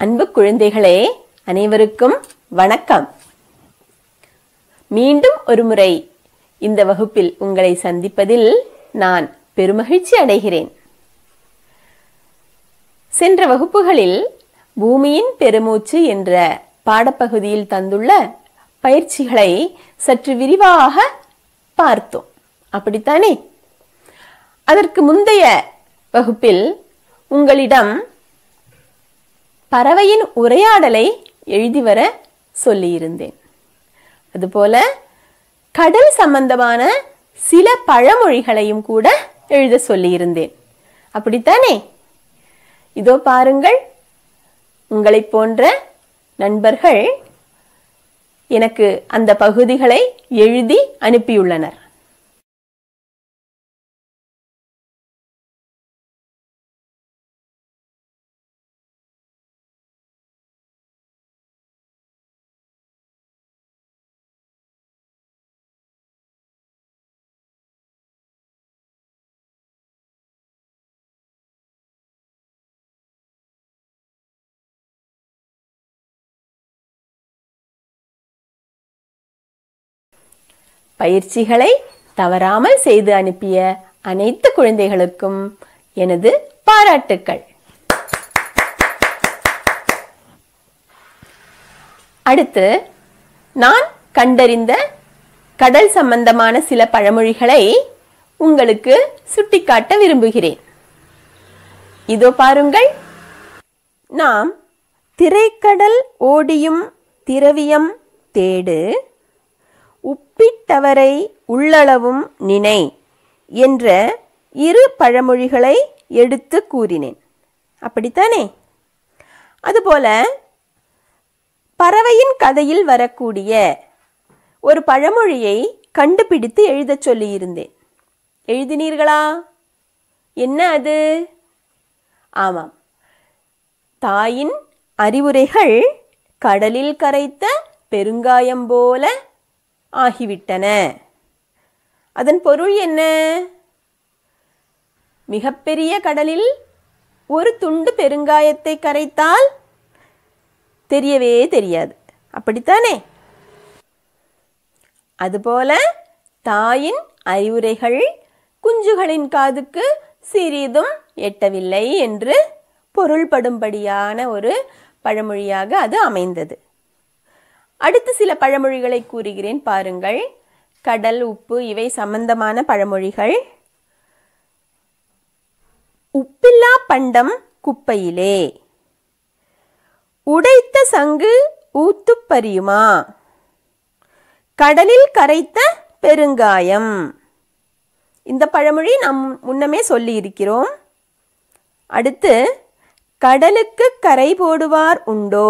அன்பு குழந்தைகளே அனைவருக்கும் வணக்கம் மீண்டும் ஒருமுறை இந்த வகுப்பில் உங்களை சந்திப்பதில் நான் பெருமகிழ்ச்சி அடைகிறேன் சென்ற வகுப்புகளில் பூமியின் பெருமூச்சு என்ற பாடப்பகுதியில் தந்துள்ள பயிற்சிகளை சற்று விரிவாக பார்த்தோம் அப்படித்தானே அதற்கு முந்தைய வகுப்பில் உங்களிடம் பறவையின் உரையாடலை எழுதி வர சொல்லியிருந்தேன் அதுபோல கடல் சம்பந்தமான சில பழமொழிகளையும் கூட எழுத சொல்லியிருந்தேன் அப்படித்தானே இதோ பாருங்கள் உங்களைப் போன்ற நண்பர்கள் எனக்கு அந்த பகுதிகளை எழுதி அனுப்பியுள்ளனர் பயிற்சிகளை தவறாமல் செய்து அனுப்பிய அனைத்து குழந்தைகளுக்கும் எனது பாராட்டுக்கள் அடுத்து நான் கண்டறிந்த கடல் சம்பந்தமான சில பழமொழிகளை உங்களுக்கு சுட்டிக்காட்ட விரும்புகிறேன் இதோ பாருங்கள் நாம் திரைக்கடல் ஓடியும் திரவியம் தேடு உப்பிட்டவரை உள்ளளவும் நினை என்ற இரு பழமொழிகளை எடுத்து கூறினேன் அப்படித்தானே அதுபோல பறவையின் கதையில் வரக்கூடிய ஒரு பழமொழியை கண்டுபிடித்து எழுதச் சொல்லியிருந்தேன் எழுதினீர்களா என்ன அது ஆமாம் தாயின் அறிவுரைகள் கடலில் கரைத்த பெருங்காயம் போல ஆகிவிட்டன அதன் பொருள் என்ன மிகப்பெரிய கடலில் ஒரு துண்டு பெருங்காயத்தை கரைத்தால் தெரியவே தெரியாது அப்படித்தானே அதுபோல தாயின் அறிவுரைகள் குஞ்சுகளின் காதுக்கு சிறிதும் எட்டவில்லை என்று பொருள்படும்படியான ஒரு பழமொழியாக அது அமைந்தது அடுத்து சில பழமொழிகளை கூறுகிறேன் பாருங்கள் கடல் உப்பு இவை சம்பந்தமான பழமொழிகள் உப்பில்லா பண்டம் குப்பையிலே உடைத்த சங்கு ஊத்துப் பறியுமா கடலில் கரைத்த பெருங்காயம் இந்த பழமொழி நாம் முன்னமே சொல்லி இருக்கிறோம் அடுத்து கடலுக்கு கரை போடுவார் உண்டோ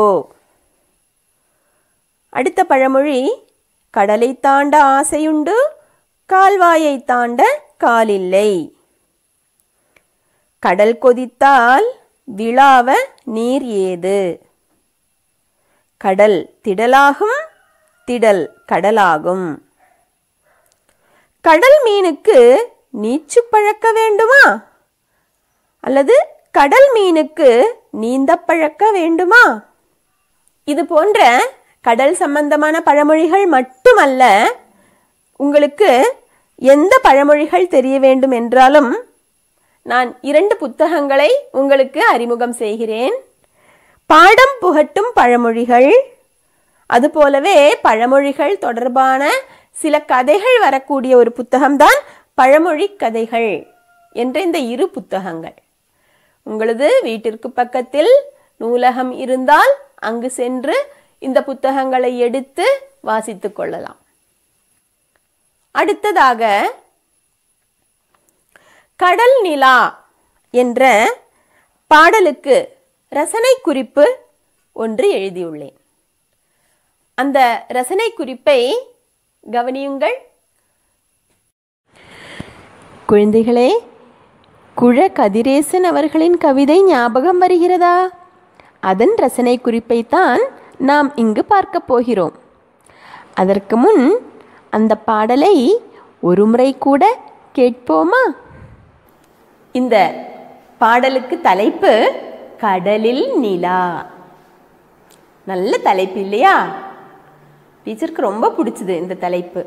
அடுத்த பழமொழி கடலை தாண்ட ஆசையுண்டு கால்வாயை தாண்ட காலில்லை கடல் கொதித்தால் விழாவ நீர் ஏது கடல் திடலாகும் திடல் கடலாகும் கடல் மீனுக்கு நீச்சு பழக்க வேண்டுமா அல்லது கடல் மீனுக்கு நீந்த பழக்க வேண்டுமா இது போன்ற கடல் சம்பந்தமான பழமொழிகள் மட்டுமல்ல உங்களுக்கு எந்த பழமொழிகள் தெரிய வேண்டும் என்றாலும் நான் இரண்டு புத்தகங்களை உங்களுக்கு அறிமுகம் செய்கிறேன் பாடம் புகட்டும் பழமொழிகள் அதுபோலவே பழமொழிகள் தொடர்பான சில கதைகள் வரக்கூடிய ஒரு புத்தகம்தான் பழமொழி கதைகள் என்ற இந்த இரு புத்தகங்கள் உங்களது வீட்டிற்கு பக்கத்தில் நூலகம் இருந்தால் அங்கு சென்று இந்த புத்தகங்களை எடுத்து வாசித்துக் கொள்ளலாம் அடுத்ததாக கடல் நிலா என்ற பாடலுக்கு ரசனை குறிப்பு ஒன்று எழுதியுள்ளேன் அந்த ரசனை குறிப்பை கவனியுங்கள் குழந்தைகளே குழ கதிரேசன் அவர்களின் கவிதை ஞாபகம் வருகிறதா அதன் ரசனை குறிப்பைத்தான் நாம் இங்கு பார்க்க போகிறோம் அதற்கு முன் அந்த பாடலை ஒரு முறை கூட கேட்போமா இந்த பாடலுக்கு தலைப்பு கடலில் நிலா நல்ல தலைப்பு இல்லையா டீச்சருக்கு ரொம்ப பிடிச்சது இந்த தலைப்பு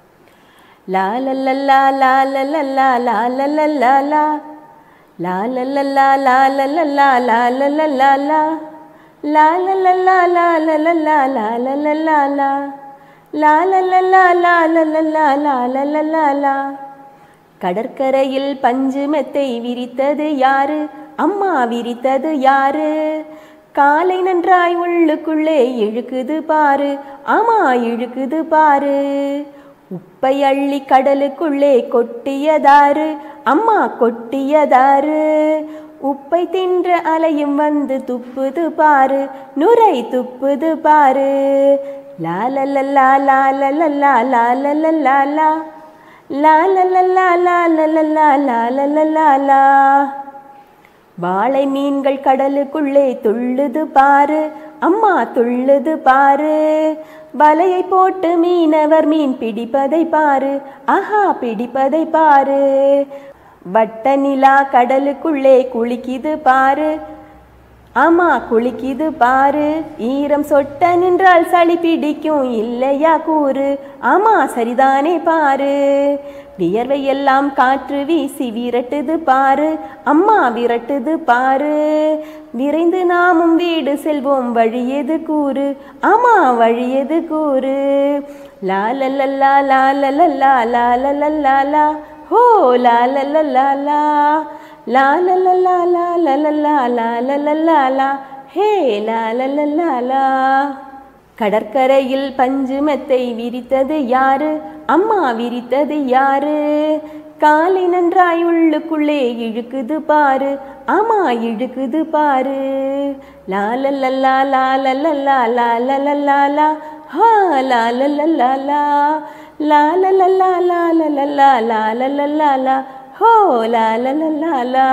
லா லல்லல்லா லா லல்லல்லா லா லல்லல்லா லா லா லல்லல்லா லா லல்லல்லா லா லல்லல்லா லா லா லல்லல்லா லா லல்லல்லா லா லல்லல்லா லா லா லல்லல்லா லா லல்லல்லா லா லல்லல்லா லா கடற்கரையில் பஞ்சு மெத்தை விரித்தது யாரு அம்மா விரித்தது யாரு காலை நன்றாய் உள்ளுக்குள்ளே இழுக்குது பாரு ஆமா இழுக்குது பாரு உப்பை அள்ளி கடலுக்குள்ளே கொட்டியதாரு அம்மா கொட்டியதாரு உப்பை தின்ற அலையும் வந்து துப்புது பாரு நுரை துப்புது பாரு லாலல்லா லாலல்லா லாலல்லா லா லா லா லா லா லா லா லா லா லா லா லா லா வாழை மீன்கள் கடலுக்குள்ளே துள்ளுது பாரு அம்மா துள்ளுது பாரு வலையை போட்டு மீனவர் மீன் பிடிப்பதை பாரு ஆஹா பிடிப்பதை பாரு வட்ட நிலா கடலுக்குள்ளே குளிக்குது பாரு ஆமா குளிக்குது பாரு ஈரம் சொட்ட நின்றால் சளி பிடிக்கும் இல்லையா கூறு ஆமா சரிதானே பாரு வியர்வை எல்லாம் காற்று வீசி விரட்டுது பாரு அம்மா விரட்டுது பாரு விரைந்து நாமும் வீடு செல்வோம் வழியது கூறு ஆமா வழியது கூறு லா லல்லல்லா லா லல்லல்லா லா லல்லல்லா லா ஹோ லா லல்லல்லா லா லா லல்லல்லா லா லல்லல்லா லா லல்லல்லா லா ஹே லா லல்லல்லா லா கடற்கரையில் பஞ்சு மெத்தை விரித்தது யாரு அம்மா விரித்தது யாரு காலை நன்றாய் உள்ளுக்குள்ளே இழுக்குது பாரு ஆமா இழுக்குது பாரு லா லல்லல்லா லா லல்லல்லா லா லல்லல்லா லா ஹா லா லல்லல்லா லா லா லல்லல்லா லா லல்லல்லா லா லல்லல்லா லா ஹோ லா லல்லல்லா லா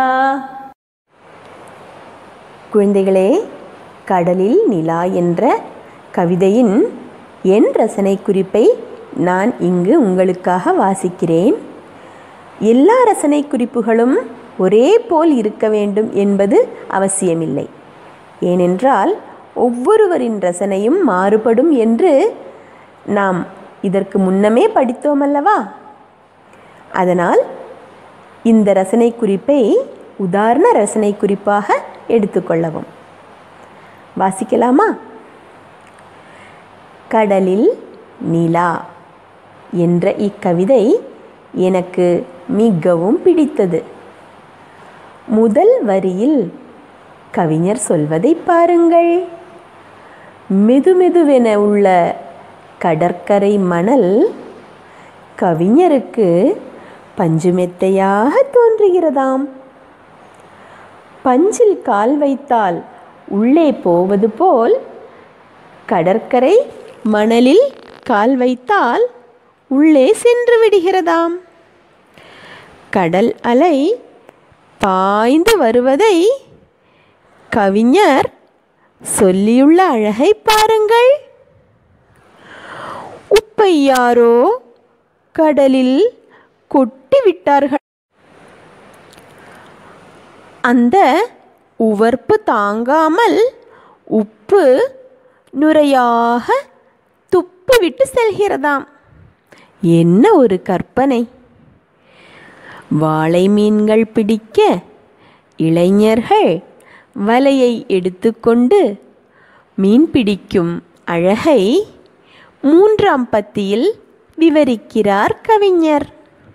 குழந்தைகளே கடலில் நிலா என்ற கவிதையின் என் ரசனை குறிப்பை நான் இங்கு உங்களுக்காக வாசிக்கிறேன் எல்லா ரசனை குறிப்புகளும் ஒரே போல் இருக்க வேண்டும் என்பது அவசியமில்லை ஏனென்றால் ஒவ்வொருவரின் ரசனையும் மாறுபடும் என்று நாம் இதற்கு முன்னமே படித்தோம் அல்லவா அதனால் இந்த ரசனை குறிப்பை உதாரண ரசனை குறிப்பாக எடுத்துக்கொள்ளவும் வாசிக்கலாமா கடலில் நிலா என்ற இக்கவிதை எனக்கு மிகவும் பிடித்தது முதல் வரியில் கவிஞர் சொல்வதை பாருங்கள் மெதுமெதுவென உள்ள கடற்கரை மணல் கவிஞருக்கு பஞ்சுமெத்தையாக தோன்றுகிறதாம் பஞ்சில் கால் வைத்தால் உள்ளே போவது போல் கடற்கரை மணலில் கால் வைத்தால் உள்ளே சென்று விடுகிறதாம் கடல் அலை பாய்ந்து வருவதை கவிஞர் சொல்லியுள்ள அழகை பாருங்கள் உப்பை யாரோ கடலில் கொட்டி விட்டார்கள் அந்த உவர்ப்பு தாங்காமல் உப்பு நுரையாக துப்பிவிட்டு செல்கிறதாம் என்ன ஒரு கற்பனை வாழை மீன்கள் பிடிக்க இளைஞர்கள் வலையை எடுத்துக்கொண்டு மீன் பிடிக்கும் அழகை மூன்றாம் பத்தியில் விவரிக்கிறார் கவிஞர்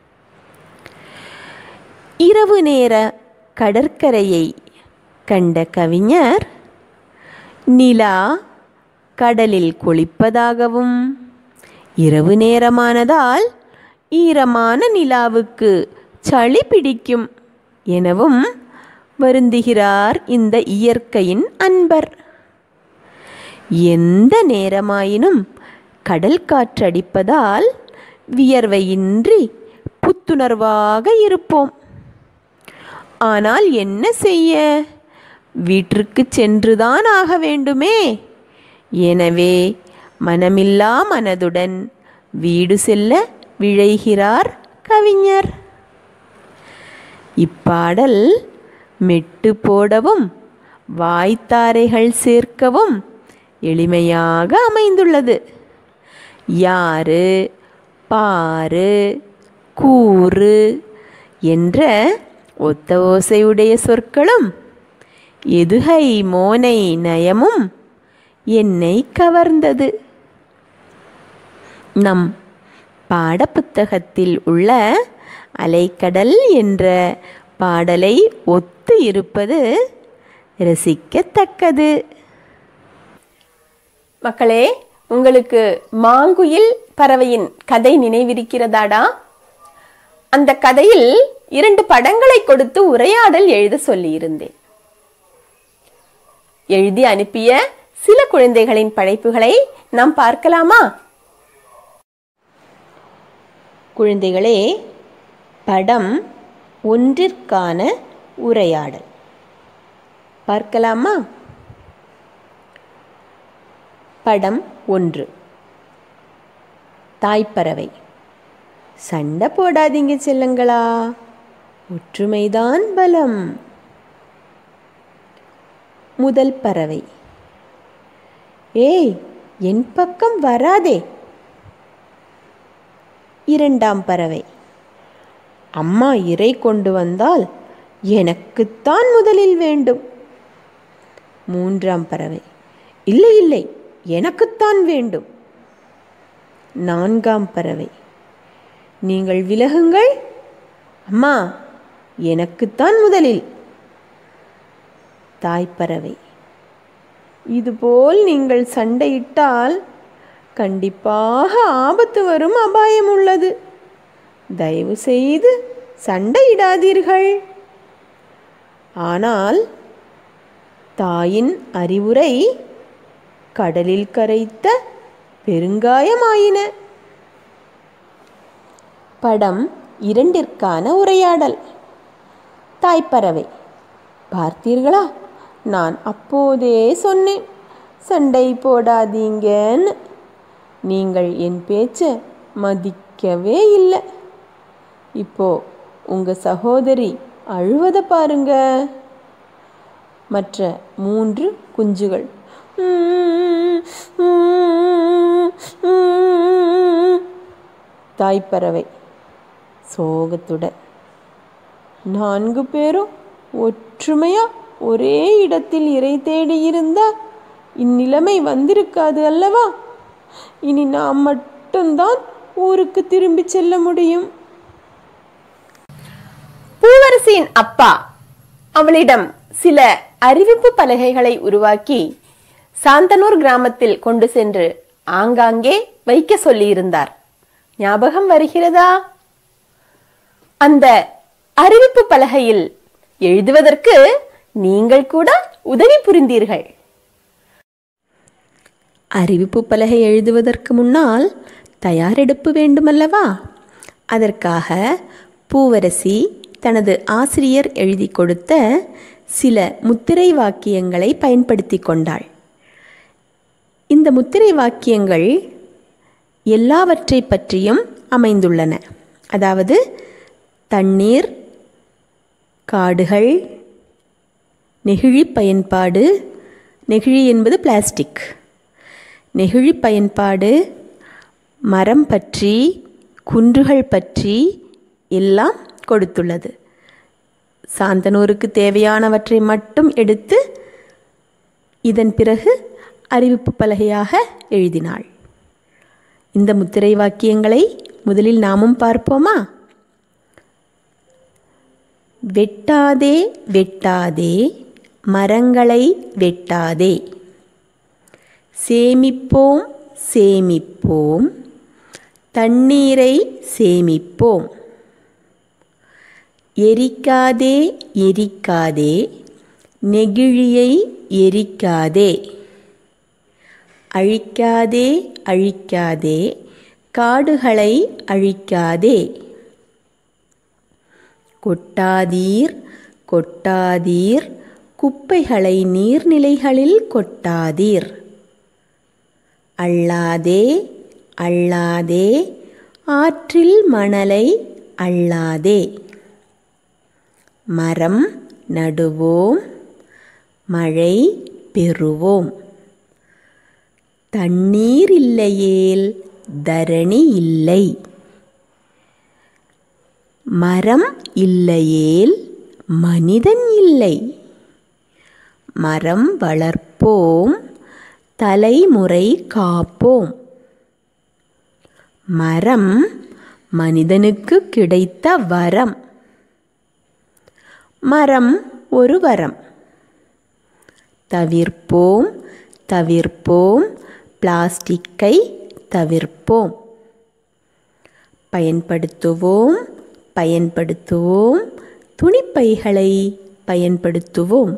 இரவு நேர கடற்கரையை கண்ட கவிஞர் நிலா கடலில் குளிப்பதாகவும் இரவு நேரமானதால் ஈரமான நிலாவுக்கு சளி பிடிக்கும் எனவும் வருந்துகிறார் இந்த இயற்கையின் அன்பர் எந்த நேரமாயினும் கடல் காற்றடிப்பதால் வியர்வையின்றி புத்துணர்வாக இருப்போம் ஆனால் என்ன செய்ய வீட்டிற்கு சென்றுதான் ஆக வேண்டுமே எனவே மனமில்லா மனதுடன் வீடு செல்ல விழைகிறார் கவிஞர் இப்பாடல் மெட்டு போடவும் வாய்த்தாரைகள் சேர்க்கவும் எளிமையாக அமைந்துள்ளது யாரு பாரு கூறு என்ற ஒத்த ஓசையுடைய சொற்களும் எதுகை மோனை நயமும் என்னை கவர்ந்தது நம் பாடப்புத்தகத்தில் உள்ள அலைக்கடல் என்ற பாடலை ஒத்து இருப்பது ரசிக்கத்தக்கது மக்களே உங்களுக்கு மாங்குயில் பறவையின் கதை நினைவிருக்கிறதாடா அந்த கதையில் இரண்டு படங்களை கொடுத்து உரையாடல் எழுத சொல்லியிருந்தேன் எழுதி அனுப்பிய சில குழந்தைகளின் படைப்புகளை நாம் பார்க்கலாமா குழந்தைகளே படம் ஒன்றிற்கான உரையாடல் பார்க்கலாமா படம் ஒன்று தாய்ப்பறவை சண்டை போடாதீங்க செல்லுங்களா ஒற்றுமைதான் பலம் முதல் பறவை ஏய் என் பக்கம் வராதே இரண்டாம் பறவை அம்மா இறை கொண்டு வந்தால் எனக்குத்தான் முதலில் வேண்டும் மூன்றாம் பறவை இல்லை இல்லை எனக்குத்தான் வேண்டும் நான்காம் பறவை நீங்கள் விலகுங்கள் அம்மா எனக்குத்தான் முதலில் தாய்ப்பறவை இதுபோல் நீங்கள் சண்டையிட்டால் கண்டிப்பாக ஆபத்து வரும் அபாயம் உள்ளது தயவு செய்து சண்டையிடாதீர்கள் ஆனால் தாயின் அறிவுரை கடலில் கரைத்த பெருங்காயமாயின படம் இரண்டிற்கான உரையாடல் தாய்ப்பறவை பார்த்தீர்களா நான் அப்போதே சொன்னேன் சண்டை போடாதீங்கன்னு நீங்கள் என் பேச்சை மதிக்கவே இல்லை இப்போ உங்க சகோதரி அழுவதை பாருங்க மற்ற மூன்று குஞ்சுகள் தாய்ப்பறவை சோகத்துடன் நான்கு பேரும் ஒற்றுமையா ஒரே இடத்தில் இறை தேடி இருந்தா இந்நிலைமை வந்திருக்காது அல்லவா இனி நாம் மட்டும்தான் ஊருக்கு திரும்பி செல்ல முடியும் பூவரசியின் அப்பா அவளிடம் சில அறிவிப்பு பலகைகளை உருவாக்கி சாந்தனூர் கிராமத்தில் கொண்டு சென்று ஆங்காங்கே வைக்க சொல்லியிருந்தார் ஞாபகம் வருகிறதா அந்த அறிவிப்பு பலகையில் எழுதுவதற்கு நீங்கள் கூட உதவி புரிந்தீர்கள் அறிவிப்பு பலகை எழுதுவதற்கு முன்னால் தயாரெடுப்பு வேண்டுமல்லவா அதற்காக பூவரசி தனது ஆசிரியர் எழுதி கொடுத்த சில முத்திரை வாக்கியங்களை பயன்படுத்தி கொண்டாள் இந்த முத்திரை வாக்கியங்கள் எல்லாவற்றை பற்றியும் அமைந்துள்ளன அதாவது தண்ணீர் காடுகள் நெகிழி பயன்பாடு நெகிழி என்பது பிளாஸ்டிக் நெகிழி பயன்பாடு மரம் பற்றி குன்றுகள் பற்றி எல்லாம் கொடுத்துள்ளது சாந்தனூருக்கு தேவையானவற்றை மட்டும் எடுத்து இதன் பிறகு அறிவிப்பு பலகையாக எழுதினாள் இந்த முத்திரை வாக்கியங்களை முதலில் நாமும் பார்ப்போமா வெட்டாதே வெட்டாதே மரங்களை வெட்டாதே சேமிப்போம் சேமிப்போம் தண்ணீரை சேமிப்போம் எரிக்காதே எரிக்காதே நெகிழியை எரிக்காதே அழிக்காதே அழிக்காதே காடுகளை அழிக்காதே கொட்டாதீர் கொட்டாதீர் குப்பைகளை நீர்நிலைகளில் கொட்டாதீர் அள்ளாதே அள்ளாதே ஆற்றில் மணலை அள்ளாதே மரம் நடுவோம் மழை பெறுவோம் தண்ணீர் இல்லையேல் தரணி இல்லை மரம் இல்லையேல் மனிதன் இல்லை மரம் வளர்ப்போம் தலைமுறை காப்போம் மரம் மனிதனுக்கு கிடைத்த வரம் மரம் ஒரு வரம் தவிர்ப்போம் தவிர்ப்போம் பிளாஸ்டிக்கை தவிர்ப்போம் பயன்படுத்துவோம் பயன்படுத்துவோம் துணிப்பைகளை பயன்படுத்துவோம்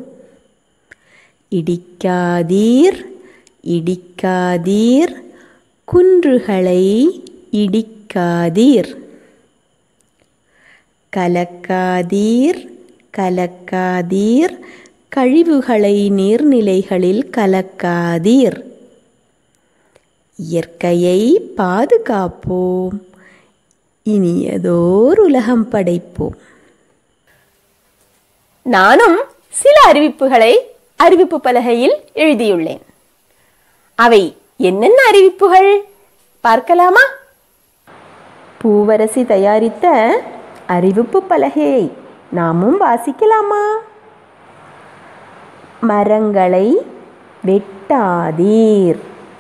இடிக்காதீர் இடிக்காதீர் குன்றுகளை இடிக்காதீர் கலக்காதீர் கலக்காதீர் கழிவுகளை நீர்நிலைகளில் கலக்காதீர் இயற்கையை பாதுகாப்போம் இனியதோர் உலகம் படைப்போம் நானும் சில அறிவிப்புகளை அறிவிப்பு பலகையில் எழுதியுள்ளேன் அவை என்னென்ன அறிவிப்புகள் பார்க்கலாமா பூவரசி தயாரித்த அறிவிப்பு பலகையை நாமும் வாசிக்கலாமா மரங்களை வெட்டாதீர்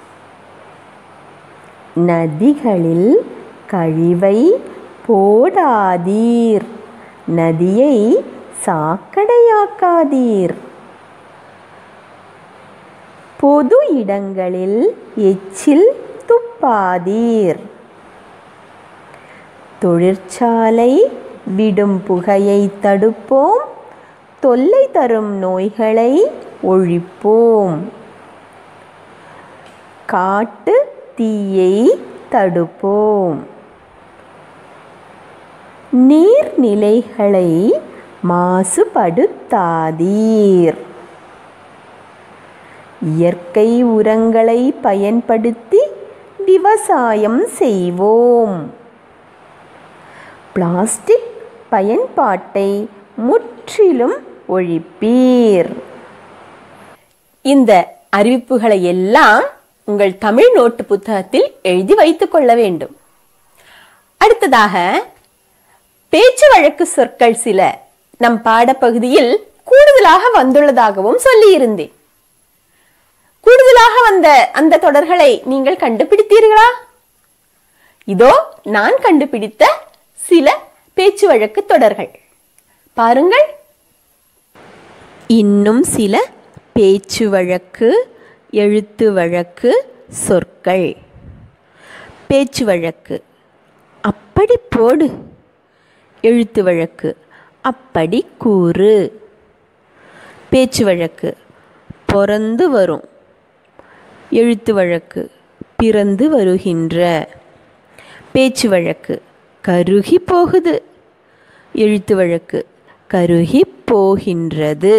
நதிகளில் கழிவை போடாதீர் நதியை சாக்கடையாக்காதீர் பொது இடங்களில் எச்சில் துப்பாதீர் தொழிற்சாலை விடும் புகையை தடுப்போம் தொல்லை தரும் நோய்களை ஒழிப்போம் காட்டு தீயை தடுப்போம் நீர்நிலைகளை மாசுபடுத்தாதீர் இயற்கை உரங்களை பயன்படுத்தி விவசாயம் செய்வோம் பிளாஸ்டிக் பயன்பாட்டை முற்றிலும் ஒழிப்பீர் இந்த அறிவிப்புகளை எல்லாம் உங்கள் தமிழ் நோட்டு புத்தகத்தில் எழுதி வைத்துக் கொள்ள வேண்டும் அடுத்ததாக பேச்சு வழக்கு சொற்கள் சில நம் பாடப்பகுதியில் கூடுதலாக வந்துள்ளதாகவும் சொல்லியிருந்தேன் கூடுதலாக வந்த அந்த தொடர்களை நீங்கள் கண்டுபிடித்தீர்களா இதோ நான் கண்டுபிடித்த சில பேச்சு வழக்கு தொடர்கள் பாருங்கள் இன்னும் சில பேச்சு வழக்கு எழுத்து வழக்கு சொற்கள் பேச்சு வழக்கு அப்படி போடு எழுத்து வழக்கு அப்படி கூறு பேச்சு வழக்கு பிறந்து வரும் எழுத்து வழக்கு பிறந்து வருகின்ற பேச்சு வழக்கு கருகி போகுது எழுத்து வழக்கு கருகி போகின்றது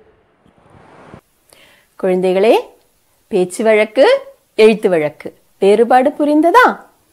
குழந்தைகளே பேச்சு வழக்கு எழுத்து வழக்கு வேறுபாடு புரிந்ததா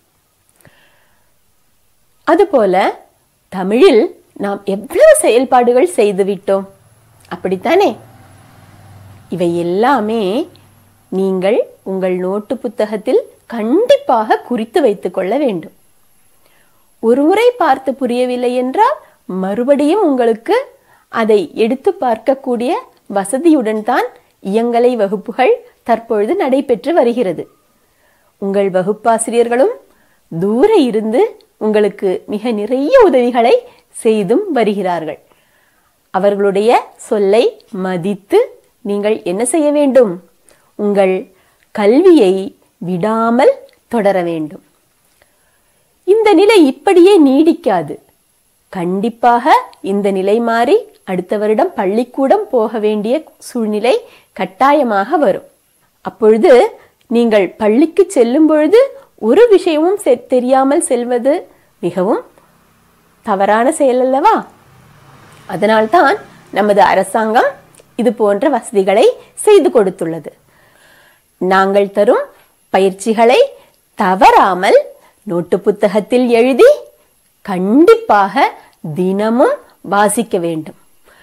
அதுபோல தமிழில் நாம் எவ்வளவு செயல்பாடுகள் செய்துவிட்டோம் அப்படித்தானே இவை எல்லாமே நீங்கள் உங்கள் நோட்டு புத்தகத்தில் கண்டிப்பாக குறித்து வைத்துக் கொள்ள வேண்டும் ஒருமுறை பார்த்து புரியவில்லை என்றால் மறுபடியும் உங்களுக்கு அதை எடுத்து பார்க்கக்கூடிய வசதியுடன் தான் இயங்கலை வகுப்புகள் தற்பொழுது நடைபெற்று வருகிறது உங்கள் வகுப்பாசிரியர்களும் தூர இருந்து உங்களுக்கு மிக நிறைய உதவிகளை செய்தும் வருகிறார்கள் அவர்களுடைய சொல்லை மதித்து நீங்கள் என்ன செய்ய வேண்டும் உங்கள் கல்வியை விடாமல் தொடர வேண்டும் இந்த நிலை இப்படியே நீடிக்காது கண்டிப்பாக இந்த நிலை மாறி அடுத்த வருடம் பள்ளிக்கூடம் போக வேண்டிய சூழ்நிலை கட்டாயமாக வரும் அப்பொழுது நீங்கள் பள்ளிக்கு செல்லும் பொழுது ஒரு விஷயமும் செ- தெரியாமல் செல்வது மிகவும் தவறான செயல் அல்லவா அதனால்தான் நமது அரசாங்கம் இது போன்ற வசதிகளை செய்து கொடுத்துள்ளது நாங்கள் தரும் பயிற்சிகளை தவறாமல் நோட்டு புத்தகத்தில் எழுதி கண்டிப்பாக தினமும் வாசிக்க வேண்டும்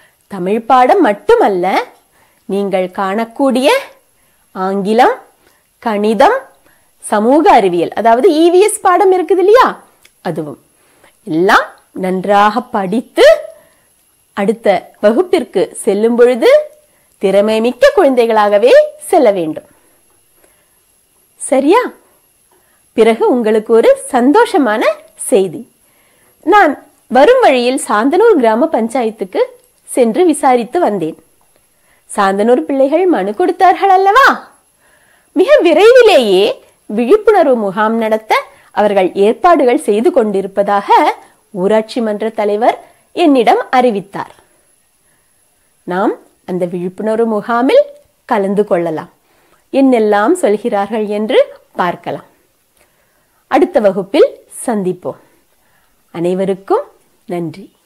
தமிழ் பாடம் மட்டுமல்ல நீங்கள் காணக்கூடிய ஆங்கிலம் கணிதம் சமூக அறிவியல் அதாவது இவிஎஸ் பாடம் இருக்குது இல்லையா அதுவும் எல்லாம் நன்றாக படித்து அடுத்த வகுப்பிற்கு செல்லும் பொழுது திறமை மிக்க குழந்தைகளாகவே செல்ல வேண்டும் சரியா பிறகு உங்களுக்கு ஒரு சந்தோஷமான செய்தி நான் வரும் வழியில் சாந்தனூர் கிராம பஞ்சாயத்துக்கு சென்று விசாரித்து வந்தேன் சாந்தனூர் பிள்ளைகள் மனு கொடுத்தார்கள் அல்லவா மிக விரைவிலேயே விழிப்புணர்வு முகாம் நடத்த அவர்கள் ஏற்பாடுகள் செய்து கொண்டிருப்பதாக ஊராட்சி மன்ற தலைவர் என்னிடம் அறிவித்தார் நாம் அந்த விழிப்புணர்வு முகாமில் கலந்து கொள்ளலாம் என்னெல்லாம் சொல்கிறார்கள் என்று பார்க்கலாம் அடுத்த வகுப்பில் சந்திப்போம் அனைவருக்கும் நன்றி